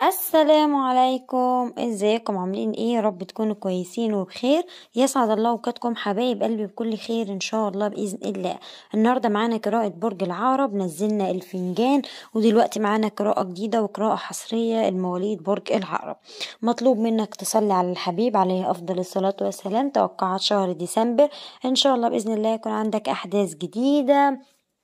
السلام عليكم ازيكم عاملين ايه يا رب تكونوا كويسين وبخير يسعد الله اوقاتكم حبايب قلبي بكل خير ان شاء الله باذن الله النهارده معانا قراءه برج العقرب نزلنا الفنجان ودلوقتي معانا قراءه جديده وقراءه حصريه المواليد برج العقرب مطلوب منك تصلي على الحبيب عليه افضل الصلاه والسلام توقعات شهر ديسمبر ان شاء الله باذن الله يكون عندك احداث جديده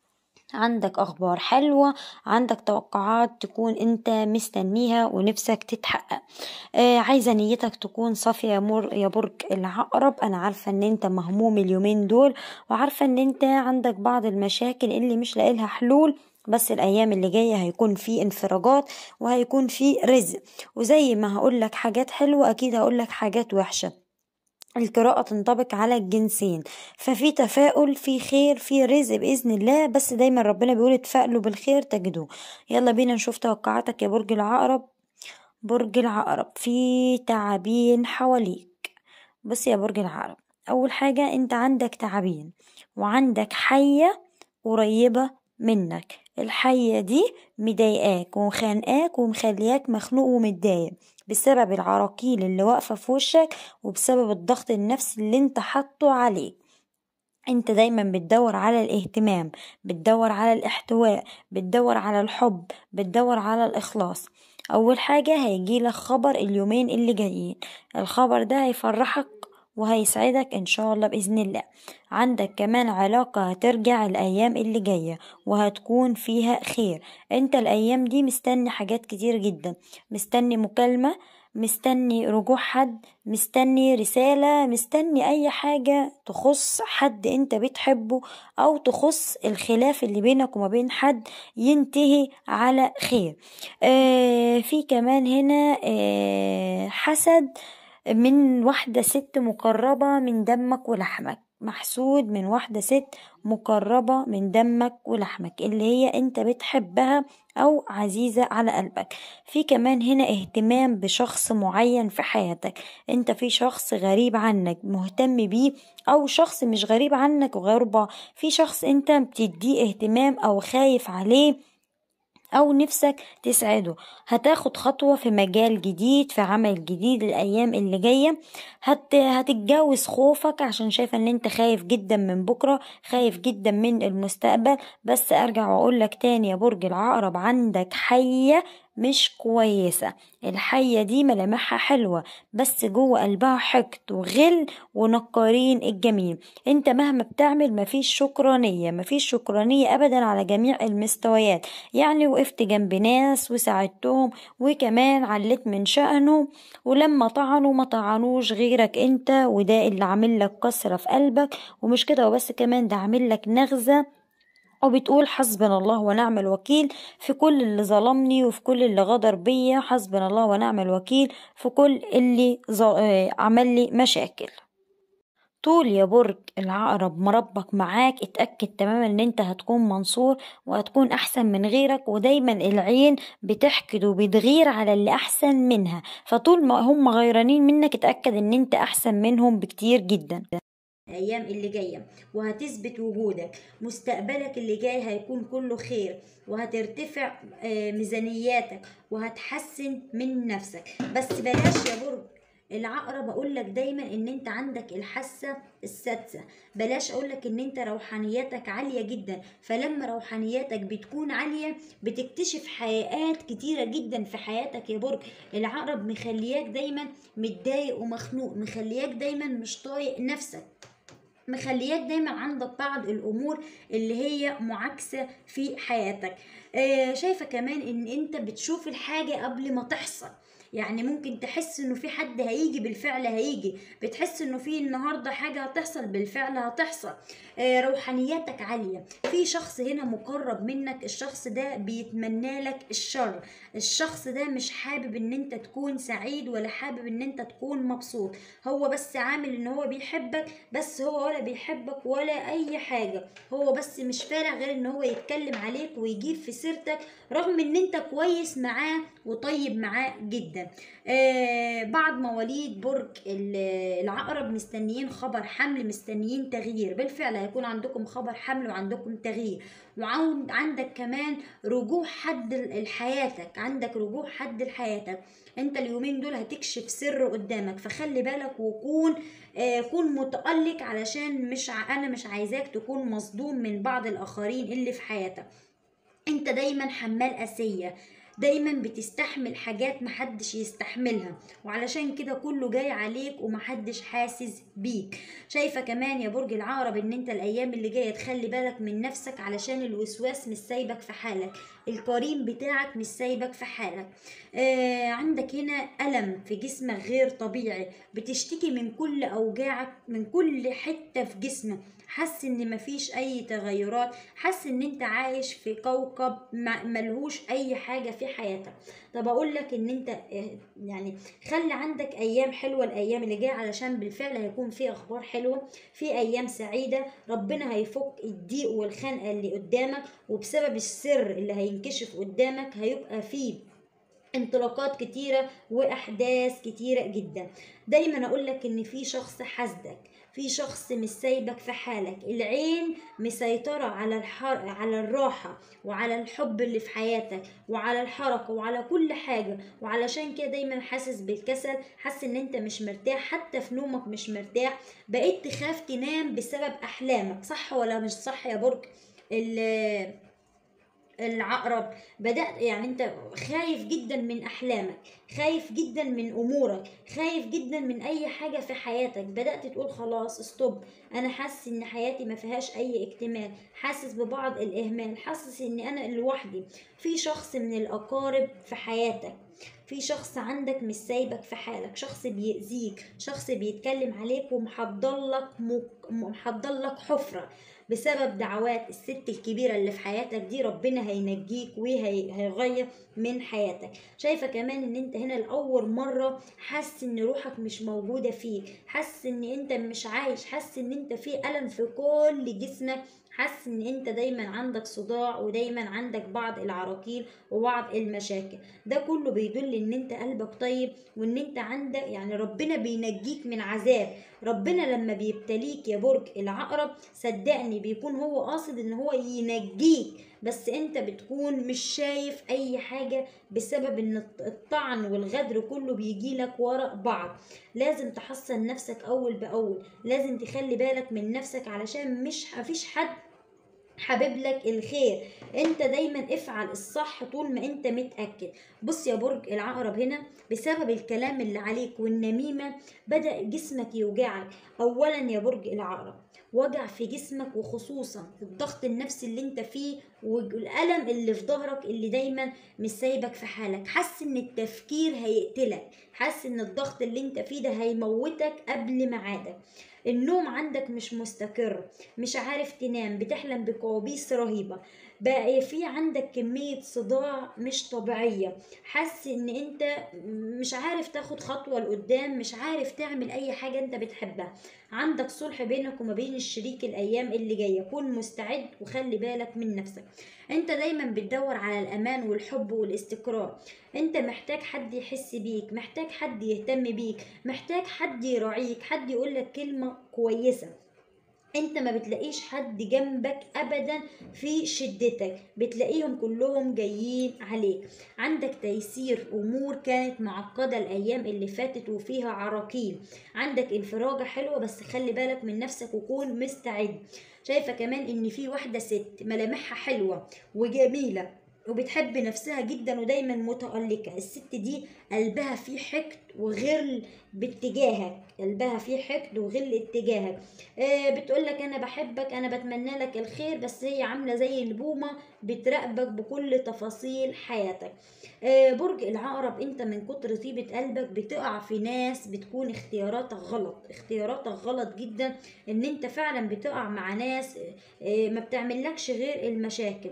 عندك اخبار حلوه عندك توقعات تكون انت مستنيها ونفسك تتحقق آه عايزه نيتك تكون صافيه يا مر يا برج العقرب انا عارفه ان انت مهموم اليومين دول وعارفه ان انت عندك بعض المشاكل اللي مش لاقي لها حلول بس الايام اللي جايه هيكون في انفراجات وهيكون في رزق وزي ما هقول لك حاجات حلوه اكيد هقول لك حاجات وحشه القراءة تنطبق على الجنسين ففي تفاؤل في خير في رزق بإذن الله بس دايما ربنا بيقول اتفائلوا بالخير تجدوه يلا بينا نشوف توقعاتك يا برج العقرب برج العقرب في تعابين حواليك بص يا برج العقرب أول حاجة أنت عندك تعابين وعندك حية قريبة منك الحية دي مضايقاك ومخانقاك ومخلياك مخنوق ومتضايق بسبب العراقيل اللي واقفة في وشك وبسبب الضغط النفسي اللي انت حاطه عليك انت دايما بتدور على الاهتمام بتدور على الاحتواء بتدور على الحب بتدور على الاخلاص اول حاجة هيجيلك خبر اليومين اللي جايين الخبر ده هيفرحك وهيسعدك ان شاء الله باذن الله عندك كمان علاقة هترجع الايام اللي جاية وهتكون فيها خير انت الايام دي مستني حاجات كتير جدا مستني مكالمة مستني رجوع حد مستني رسالة مستني اي حاجة تخص حد انت بتحبه او تخص الخلاف اللي بينك وما بين حد ينتهي على خير آه في كمان هنا آه حسد من واحدة ست مقربة من دمك ولحمك محسود من واحدة ست مقربة من دمك ولحمك اللي هي انت بتحبها او عزيزة على قلبك في كمان هنا اهتمام بشخص معين في حياتك انت في شخص غريب عنك مهتم بيه او شخص مش غريب عنك غربة في شخص انت بتديه اهتمام او خايف عليه أو نفسك تسعده هتاخد خطوة في مجال جديد في عمل جديد الأيام اللي جاية هت... هتتجاوز خوفك عشان شايفة ان انت خايف جدا من بكرة خايف جدا من المستقبل بس أرجع وأقولك تاني يا برج العقرب عندك حية مش كويسة الحية دي ملامحها حلوة بس جوه قلبها حقد وغل ونقارين الجميل انت مهما بتعمل مفيش شكرانية مفيش شكرانية ابدا على جميع المستويات يعني وقفت جنب ناس وساعدتهم وكمان عليت من شأنهم ولما طعنوا ما طعنوش غيرك انت وده اللي عامل لك كسرة في قلبك ومش كده وبس كمان ده عامل لك نغزة وبتقول حسبنا الله ونعم الوكيل في كل اللي ظلمني وفي كل اللي غدر بيا حسبنا الله ونعم الوكيل في كل اللي عمل لي مشاكل طول يا برج العقرب مربك معاك اتأكد تماما ان انت هتكون منصور وهتكون احسن من غيرك ودايما العين بتحقد وبتغير على اللي احسن منها فطول ما هم غيرانين منك اتأكد ان انت احسن منهم بكتير جدا الايام اللي جايه وهتثبت وجودك مستقبلك اللي جاي هيكون كله خير وهترتفع ميزانياتك وهتحسن من نفسك بس بلاش يا برج العقرب اقول لك دايما ان انت عندك الحاسه السادسه بلاش اقول لك ان انت روحانياتك عاليه جدا فلما روحانياتك بتكون عاليه بتكتشف حقيقات كتيره جدا في حياتك يا برج العقرب مخلياك دايما متضايق ومخنوق مخلياك دايما مش طايق نفسك مخلياك دايما عندك بعض الامور اللي هي معاكسه في حياتك آه شايفه كمان ان انت بتشوف الحاجه قبل ما تحصل يعني ممكن تحس انه في حد هيجي بالفعل هيجي بتحس انه في النهارده حاجه هتحصل بالفعل هتحصل آه روحانياتك عاليه في شخص هنا مقرب منك الشخص ده بيتمنى لك الشر الشخص ده مش حابب ان انت تكون سعيد ولا حابب ان انت تكون مبسوط هو بس عامل ان هو بيحبك بس هو ولا بيحبك ولا اي حاجه هو بس مش فارق غير ان هو يتكلم عليك ويجيب في سيرتك رغم ان انت كويس معاه وطيب معاه جدا جدا آه بعض مواليد برج ال- العقرب مستنيين خبر حمل مستنيين تغيير بالفعل هيكون عندكم خبر حمل وعندكم تغيير وعندك كمان رجوع حد ل- لحياتك عندك رجوع حد لحياتك انت اليومين دول هتكشف سر قدامك فخلي بالك وكون آه كون متألق علشان مش ع... انا مش عايزاك تكون مصدوم من بعض الاخرين اللي في حياتك انت دايما حمال اسيه دايما بتستحمل حاجات محدش يستحملها وعلشان كده كله جاي عليك ومحدش حاسس بيك شايفه كمان يا برج العقرب ان انت الايام اللي جايه تخلي بالك من نفسك علشان الوسواس مش سايبك في حالك القرين بتاعك مش سايبك في حالك آه عندك هنا ألم في جسمك غير طبيعي بتشتكي من كل أوجاعك من كل حتة في جسمك حاسس ان مفيش اي تغيرات حاسس ان انت عايش في كوكب ما- ملهوش اي حاجه في حياتك طب اقول لك ان انت آه، يعني خلي عندك ايام حلوه الايام اللي جايه علشان بالفعل هيكون في اخبار حلوه في ايام سعيده ربنا هيفك الضيق والخنقه اللي قدامك وبسبب السر اللي هينكشف قدامك هيبقى فيه انطلاقات كتيرة وأحداث كتيرة جدا دايما أقول لك إن في شخص حاسدك في شخص مش سايبك في حالك العين مسيطرة على الحر... على الراحة وعلى الحب اللي في حياتك وعلى الحركة وعلى كل حاجة وعلشان كده دايما حاسس بالكسل حاسس ان انت مش مرتاح حتى في نومك مش مرتاح بقيت تخاف تنام بسبب احلامك صح ولا مش صح يا برج ال- العقرب بدأت يعني انت خايف جدا من احلامك خايف جدا من امورك خايف جدا من اي حاجة في حياتك بدأت تقول خلاص استوب انا حاسس ان حياتي ما فيهاش اي اكتمال حاسس ببعض الاهمال حاسس ان انا لوحدي في شخص من الاقارب في حياتك في شخص عندك مش سايبك في حالك شخص بيأذيك شخص بيتكلم عليك ومحضلك مك- محضلك حفرة بسبب دعوات الست الكبيرة اللي في حياتك دي ربنا هينجيك وهيغير من حياتك شايفة كمان ان انت هنا لأول مرة حاسس ان روحك مش موجودة فيك حاسس ان انت مش عايش حاسس ان انت في ألم في كل جسمك حاسس ان انت دايما عندك صداع ودايما عندك بعض العراقيل وبعض المشاكل ده كله بيدل ان انت قلبك طيب وان انت عندك يعني ربنا بينجيك من عذاب ربنا لما بيبتليك يا برج العقرب صدقني بيكون هو قاصد ان هو ينجيك بس انت بتكون مش شايف اي حاجة بسبب ان الطعن والغدر كله بيجيلك ورا بعض لازم تحصن نفسك اول باول لازم تخلي بالك من نفسك علشان مش مفيش حد حابب لك الخير انت دايما افعل الصح طول ما انت متأكد بص يا برج العقرب هنا بسبب الكلام اللي عليك والنميمة بدأ جسمك يوجعك اولا يا برج العقرب وجع في جسمك وخصوصا الضغط النفسي اللي انت فيه والألم اللي في ظهرك اللي دايما مش سايبك في حالك حاسس ان التفكير هيقتلك حاسس ان الضغط اللي انت فيه ده هيموتك قبل ميعادك النوم عندك مش مستقر مش عارف تنام بتحلم بكوابيس رهيبة بقى في عندك كمية صداع مش طبيعية حاسس ان انت مش عارف تاخد خطوة لقدام مش عارف تعمل اي حاجة انت بتحبها عندك صلح بينك وما بين الشريك الايام اللي جاية كون مستعد وخلي بالك من نفسك انت دايما بتدور على الامان والحب والاستقرار انت محتاج حد يحس بيك محتاج حد يهتم بيك محتاج حد يراعيك حد يقولك كلمة كويسة انت ما بتلاقيش حد جنبك ابدا في شدتك بتلاقيهم كلهم جايين عليك عندك تيسير امور كانت معقده الايام اللي فاتت وفيها عراقيل عندك انفراجه حلوه بس خلي بالك من نفسك وكون مستعد شايفه كمان ان في واحده ست ملامحها حلوه وجميله وبتحب نفسها جدا ودايما متألقة الست دي قلبها فيه حقد وغل باتجاهك قلبها فيه حقد وغل اتجاهك آه بتقولك انا بحبك انا بتمنى لك الخير بس هي عاملة زي البومة بتراقبك بكل تفاصيل حياتك آه برج العقرب انت من كتر طيبة قلبك بتقع في ناس بتكون اختياراتك غلط اختياراتك غلط جدا ان انت فعلا بتقع مع ناس آه ما بتعملكش غير المشاكل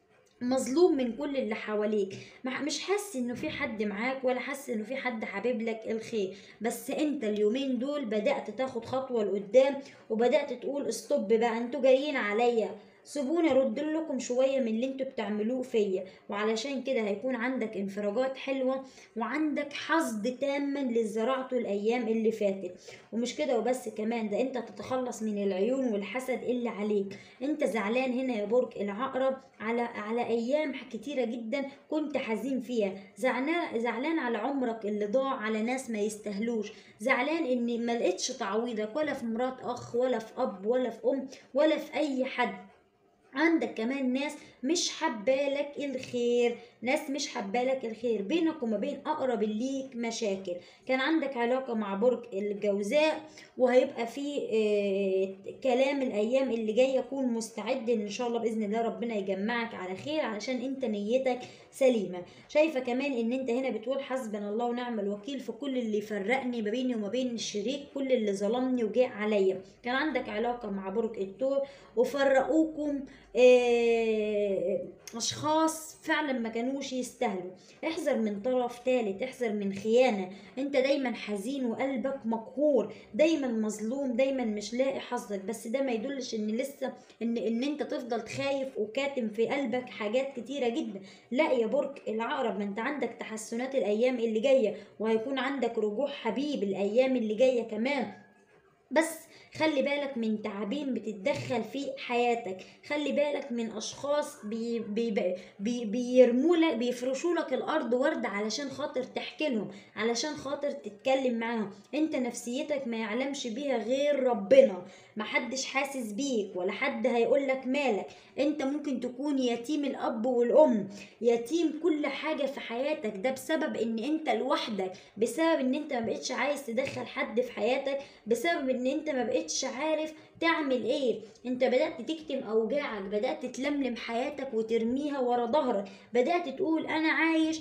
مظلوم من كل اللي حواليك مح- مش حاسس انه في حد معاك ولا حاسس انه في حد حابب لك الخير بس انت اليومين دول بدأت تاخد خطوة لقدام وبدأت تقول استوب بقى انتوا جايين عليا سيبوني ارد لكم شويه من اللي انتوا بتعملوه فيا وعلشان كده هيكون عندك انفراجات حلوه وعندك حصد تاما لزراعته الايام اللي فاتت ومش كده وبس كمان ده انت تتخلص من العيون والحسد اللي عليك انت زعلان هنا يا برج العقرب على على ايام كتيره جدا كنت حزين فيها زعلان زعلان على عمرك اللي ضاع على ناس ما يستاهلوش زعلان ان ما لقيتش تعويضك ولا في مرات اخ ولا في اب ولا في ام ولا في اي حد عندك كمان ناس مش حبالك الخير ناس مش حبالك الخير بينك وما بين اقرب ليك مشاكل كان عندك علاقه مع برج الجوزاء وهيبقى في آه كلام الايام اللي جايه كون مستعد ان شاء الله باذن الله ربنا يجمعك على خير علشان انت نيتك سليمه شايفه كمان ان انت هنا بتقول حسبنا الله ونعم الوكيل في كل اللي فرقني ما بيني وما بين الشريك كل اللي ظلمني وجاء عليا كان عندك علاقه مع برج الثور وفرقوكم آه اشخاص فعلا ما كانوش يستاهلوا احذر من طرف ثالث احذر من خيانه انت دايما حزين وقلبك مقهور دايما مظلوم دايما مش لاقي حظك بس ده ما يدلش ان لسه ان ان انت تفضل خايف وكاتم في قلبك حاجات كتيره جدا لا يا برج العقرب ما انت عندك تحسنات الايام اللي جايه وهيكون عندك رجوع حبيب الايام اللي جايه كمان بس خلي بالك من تعابين بتتدخل في حياتك خلي بالك من اشخاص بي بي بي بيرموا لك بيفرشوا لك الارض ورد علشان خاطر تحكي لهم علشان خاطر تتكلم معاهم انت نفسيتك ما يعلمش بيها غير ربنا محدش حاسس بيك ولا حد هيقول لك مالك انت ممكن تكون يتيم الاب والام يتيم كل حاجه في حياتك ده بسبب ان انت لوحدك بسبب ان انت ما بقتش عايز تدخل حد في حياتك بسبب ان انت ما بقتش عارف تعمل ايه انت بدات تكتم اوجاعك بدات تلملم حياتك وترميها ورا ظهرك بدات تقول انا عايش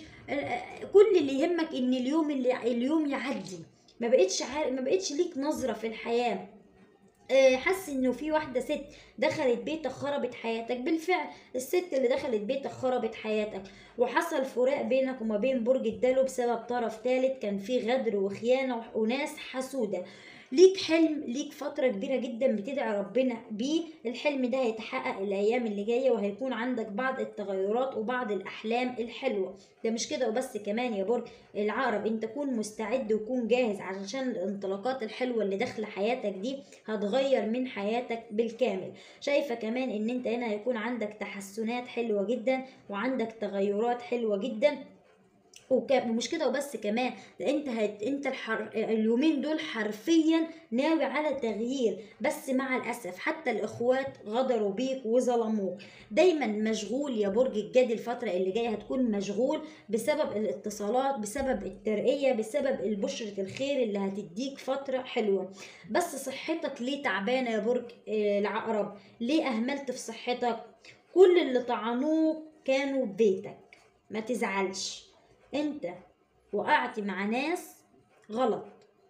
كل اللي يهمك ان اليوم اللي اليوم يعدي ما بقتش عارف ما بقتش ليك نظره في الحياه حاسس انه في واحده ست دخلت بيتك خربت حياتك بالفعل الست اللي دخلت بيتك خربت حياتك وحصل فراق بينك وما بين برج الدلو بسبب طرف ثالث كان في غدر وخيانه وناس حسوده ليك حلم ليك فترة كبيرة جدا بتدعي ربنا بيه الحلم ده هيتحقق الأيام اللي جاية وهيكون عندك بعض التغيرات وبعض الأحلام الحلوة ده مش كده وبس كمان يا برج العقرب انت كون مستعد وكون جاهز علشان الانطلاقات الحلوة اللي داخلة حياتك دي هتغير من حياتك بالكامل شايفة كمان ان انت هنا هيكون عندك تحسنات حلوة جدا وعندك تغيرات حلوة جدا ومش كده وبس كمان ده انت هت... انت الحر... اليومين دول حرفيا ناوي على تغيير بس مع الاسف حتى الاخوات غدروا بيك وظلموك دايما مشغول يا برج الجدي الفتره اللي جايه هتكون مشغول بسبب الاتصالات بسبب الترقيه بسبب البشره الخير اللي هتديك فتره حلوه بس صحتك ليه تعبانه يا برج العقرب ليه اهملت في صحتك كل اللي طعنوك كانوا ببيتك ما تزعلش انت وقعت مع ناس غلط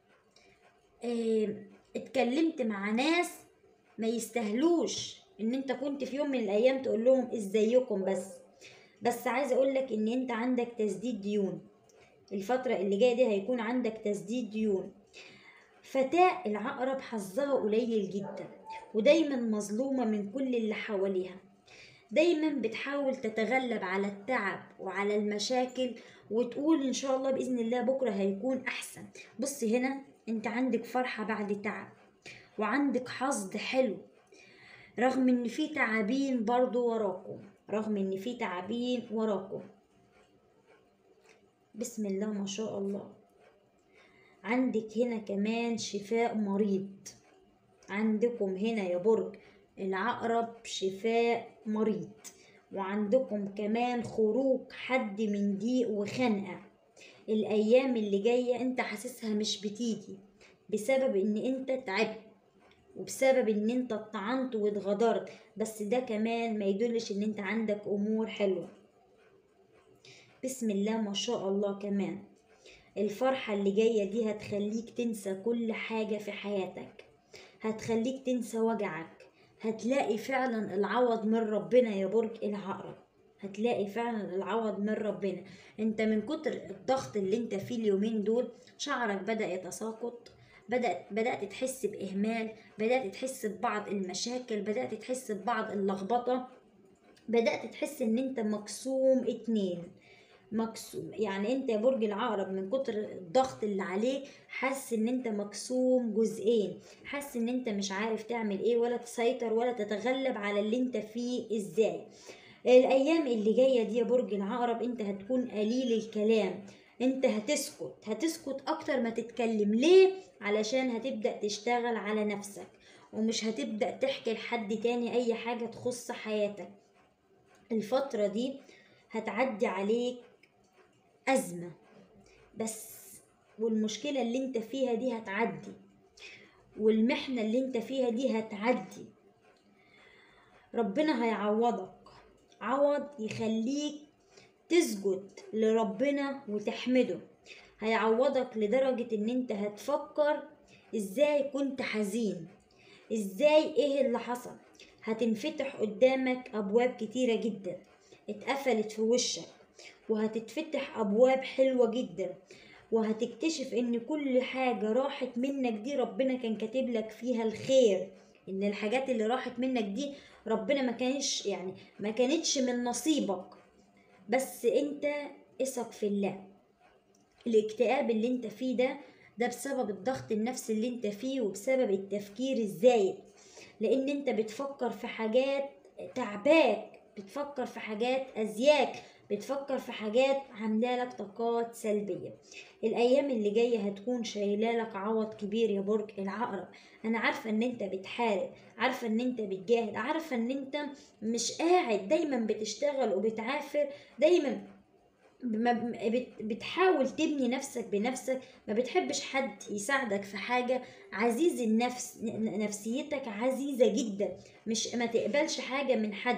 اه اتكلمت مع ناس ما يستاهلوش ان انت كنت في يوم من الايام تقول لهم ازيكم بس بس عايزه اقول لك ان انت عندك تسديد ديون الفتره اللي جايه دي هيكون عندك تسديد ديون فتاة العقرب حظها قليل جدا ودايما مظلومة من كل اللي حواليها دايما بتحاول تتغلب على التعب وعلى المشاكل وتقول ان شاء الله باذن الله بكره هيكون احسن بص هنا انت عندك فرحه بعد تعب وعندك حظ حلو رغم ان في تعابين برضو وراكم رغم ان في تعابين وراكم بسم الله ما شاء الله عندك هنا كمان شفاء مريض عندكم هنا يا برج العقرب شفاء مريض وعندكم كمان خروج حد من ضيق وخنقة الأيام اللي جاية انت حاسسها مش بتيجي بسبب ان انت تعبت وبسبب ان انت اتطعنت واتغدرت بس ده كمان ما يدلش ان انت عندك امور حلوة بسم الله ما شاء الله كمان الفرحة اللي جاية دي هتخليك تنسى كل حاجة في حياتك هتخليك تنسى وجعك هتلاقي فعلا العوض من ربنا يا برج العقرب هتلاقي فعلا العوض من ربنا انت من كتر الضغط اللي انت فيه اليومين دول شعرك بدأ يتساقط بدأت بدأت تحس بإهمال بدأت تحس ببعض المشاكل بدأت تحس ببعض اللخبطة بدأت تحس إن أنت مقسوم اتنين مقسوم يعني انت يا برج العقرب من كتر الضغط اللي عليك حاسس ان انت مقسوم جزئين حاسس ان انت مش عارف تعمل ايه ولا تسيطر ولا تتغلب على اللي انت فيه ازاي الايام اللي جايه دي يا برج العقرب انت هتكون قليل الكلام انت هتسكت هتسكت اكتر ما تتكلم ليه علشان هتبدا تشتغل على نفسك ومش هتبدا تحكي لحد تاني اي حاجه تخص حياتك الفتره دي هتعدي عليك أزمة بس والمشكلة اللي انت فيها دي هتعدي والمحنة اللي انت فيها دي هتعدي ربنا هيعوضك عوض يخليك تسجد لربنا وتحمده هيعوضك لدرجة ان انت هتفكر ازاي كنت حزين ازاي ايه اللي حصل هتنفتح قدامك ابواب كتيرة جدا اتقفلت في وشك وهتتفتح ابواب حلوة جدا وهتكتشف ان كل حاجة راحت منك دي ربنا كان كاتب لك فيها الخير ان الحاجات اللي راحت منك دي ربنا ما كانش يعني ما كانتش من نصيبك بس انت اثق في الله الاكتئاب اللي انت فيه ده ده بسبب الضغط النفسي اللي انت فيه وبسبب التفكير الزايد لان انت بتفكر في حاجات تعباك بتفكر في حاجات ازياك بتفكر في حاجات عاملة لك طاقات سلبية الأيام اللي جاية هتكون شايلة لك عوض كبير يا برج العقرب أنا عارفة إن أنت بتحارب عارفة إن أنت بتجاهد عارفة إن أنت مش قاعد دايما بتشتغل وبتعافر دايما بتحاول تبني نفسك بنفسك ما بتحبش حد يساعدك في حاجة عزيز النفس نفسيتك عزيزة جدا مش ما تقبلش حاجة من حد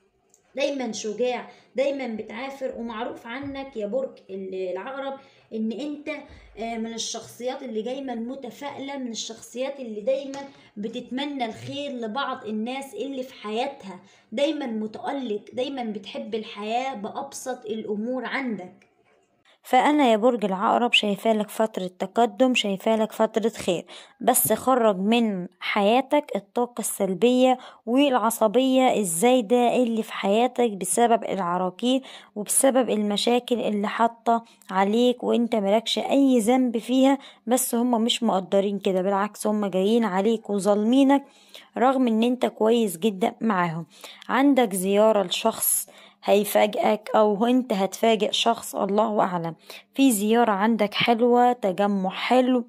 دايما شجاع دايما بتعافر ومعروف عنك يا برج العقرب ان انت من الشخصيات اللي دايما متفائلة من الشخصيات اللي دايما بتتمنى الخير لبعض الناس اللي في حياتها دايما متألق دايما بتحب الحياة بأبسط الأمور عندك فأنا يا برج العقرب شايفالك فترة تقدم شايفالك فترة خير بس خرج من حياتك الطاقة السلبية والعصبية الزايدة اللي في حياتك بسبب العراكير وبسبب المشاكل اللي حاطة عليك وانت ملكش أي ذنب فيها بس هما مش مقدرين كده بالعكس هما جايين عليك وظالمينك رغم ان انت كويس جدا معاهم عندك زيارة لشخص هيفاجئك او انت هتفاجئ شخص الله اعلم في زيارة عندك حلوة تجمع حلو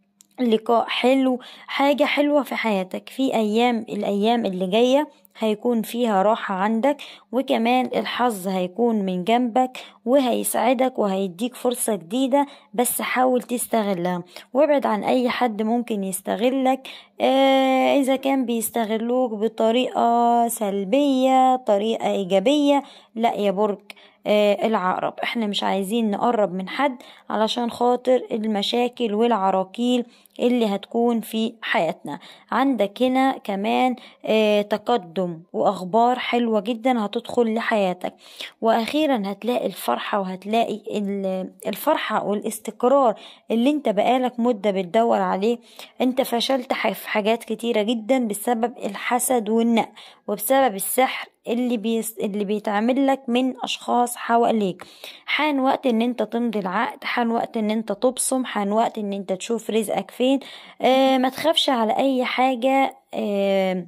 لقاء حلو حاجة حلوة في حياتك في أيام الأيام اللي جاية هيكون فيها راحة عندك وكمان الحظ هيكون من جنبك وهيساعدك وهيديك فرصة جديدة بس حاول تستغلها وابعد عن أي حد ممكن يستغلك آه إذا كان بيستغلوك بطريقة سلبية طريقة إيجابية لا يا برج آه العقرب احنا مش عايزين نقرب من حد علشان خاطر المشاكل والعراكيل اللي هتكون في حياتنا عندك هنا كمان آه تقدم واخبار حلوة جدا هتدخل لحياتك واخيرا هتلاقي الفرحة وهتلاقي الفرحة والاستقرار اللي انت بقالك مدة بتدور عليه انت فشلت في حاجات كتيرة جدا بسبب الحسد والنق وبسبب السحر اللي بيس اللي بيتعمل لك من اشخاص حواليك حان وقت ان انت تمضي العقد حان وقت ان انت تبصم حان وقت ان انت تشوف رزقك فين آه ما تخافش على اي حاجة آه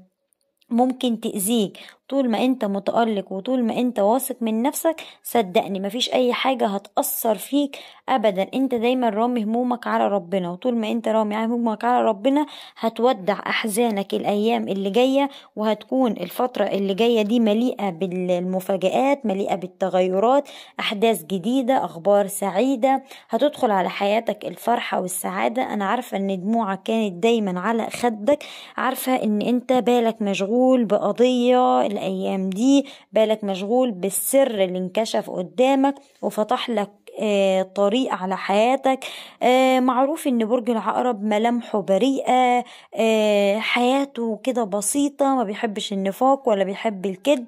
ممكن تأذيك طول ما انت متألق وطول ما انت واثق من نفسك صدقني مفيش اي حاجة هتأثر فيك ابدا انت دايما رامي همومك على ربنا وطول ما انت رامي همومك على ربنا هتودع احزانك الايام اللي جاية وهتكون الفترة اللي جاية دي مليئة بالمفاجآت مليئة بالتغيرات احداث جديدة اخبار سعيدة هتدخل على حياتك الفرحة والسعادة انا عارفة ان دموعك كانت دايما على خدك عارفة ان انت بالك مشغول بقضية الايام دي بالك مشغول بالسر اللي انكشف قدامك وفتح لك آه طريق على حياتك آه معروف ان برج العقرب ملامحه بريئة آه حياته كده بسيطة ما بيحبش النفاق ولا بيحب الكذب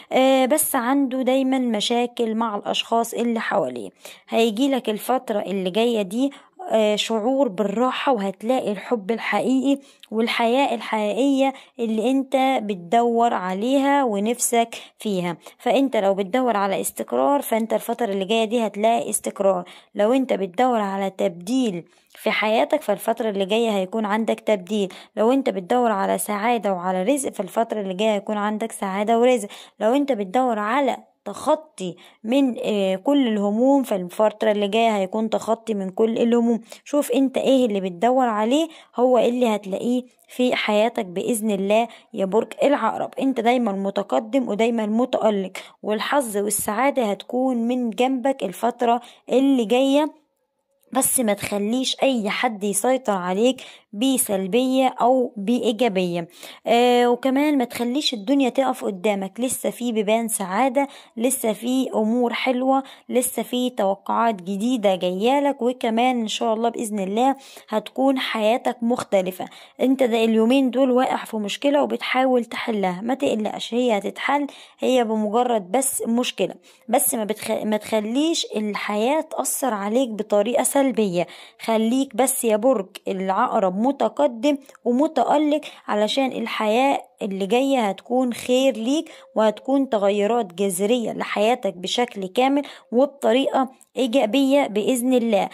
بس عنده دايما مشاكل مع الاشخاص اللي حواليه هيجي لك الفترة اللي جاية دي آه، شعور بالراحة وهتلاقي الحب الحقيقي والحياة الحقيقية اللي انت بتدور عليها ونفسك فيها فانت لو بتدور على استقرار فانت الفترة اللي جاية دي هتلاقي استقرار لو انت بتدور على تبديل في حياتك فالفترة اللي جاية هيكون عندك تبديل لو انت بتدور على سعادة وعلى رزق فالفترة اللي جاية هيكون عندك سعادة ورزق لو انت بتدور على تخطي من آه، كل الهموم فالفترة اللي جاية هيكون تخطي من كل الهموم شوف انت ايه اللي بتدور عليه هو اللي هتلاقيه في حياتك بإذن الله يا برج العقرب انت دايما متقدم ودايما متألق والحظ والسعادة هتكون من جنبك الفترة اللي جاية بس ما تخليش اي حد يسيطر عليك بسلبية او بايجابية آه وكمان ما تخليش الدنيا تقف قدامك لسه في بيبان سعادة لسه في امور حلوة لسه في توقعات جديدة جايالك وكمان ان شاء الله باذن الله هتكون حياتك مختلفة انت ده اليومين دول واقع في مشكلة وبتحاول تحلها ما تقلقش هي هتتحل هي بمجرد بس مشكلة بس ما, بتخ... ما تخليش الحياة تأثر عليك بطريقة سلبية خليك بس يا برج العقرب متقدم ومتألق علشان الحياة اللي جاية هتكون خير ليك وهتكون تغيرات جذرية لحياتك بشكل كامل وبطريقة إيجابية بإذن الله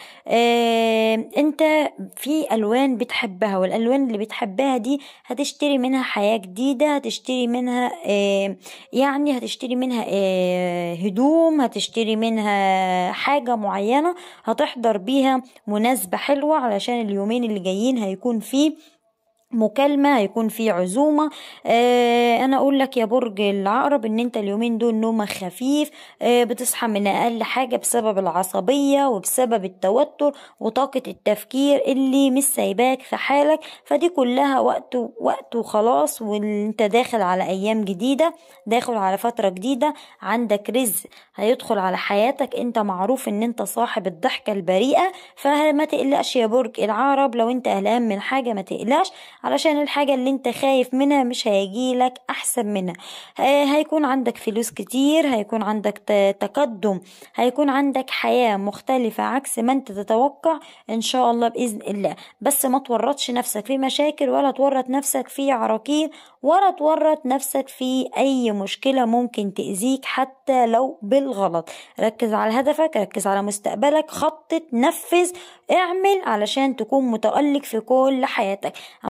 آه، أنت في ألوان بتحبها والألوان اللي بتحبها دي هتشتري منها حياة جديدة هتشتري منها آه، يعني هتشتري منها آه، هدوم هتشتري منها حاجة معينة هتحضر بيها مناسبة حلوة علشان اليومين اللي جايين هيكون فيه مكالمة هيكون في عزومة آه انا اقول لك يا برج العقرب ان انت اليومين دول نومك خفيف آه بتصحى من اقل حاجة بسبب العصبية وبسبب التوتر وطاقة التفكير اللي مش سايباك في حالك فدي كلها وقت وقت وخلاص وانت داخل على ايام جديدة داخل على فترة جديدة عندك رزق هيدخل على حياتك انت معروف ان انت صاحب الضحكة البريئة فما تقلقش يا برج العقرب لو انت قلقان من حاجة ما تقلقش علشان الحاجة اللي انت خايف منها مش هيجيلك احسن منها آه، هيكون عندك فلوس كتير هيكون عندك ت- تقدم هيكون عندك حياة مختلفة عكس ما انت تتوقع ان شاء الله بإذن الله بس ما تورطش نفسك في مشاكل ولا تورط نفسك في عراكير ولا تورط نفسك في اي مشكلة ممكن تأذيك حتى لو بالغلط ركز على هدفك ركز على مستقبلك خطط نفذ اعمل علشان تكون متألق في كل حياتك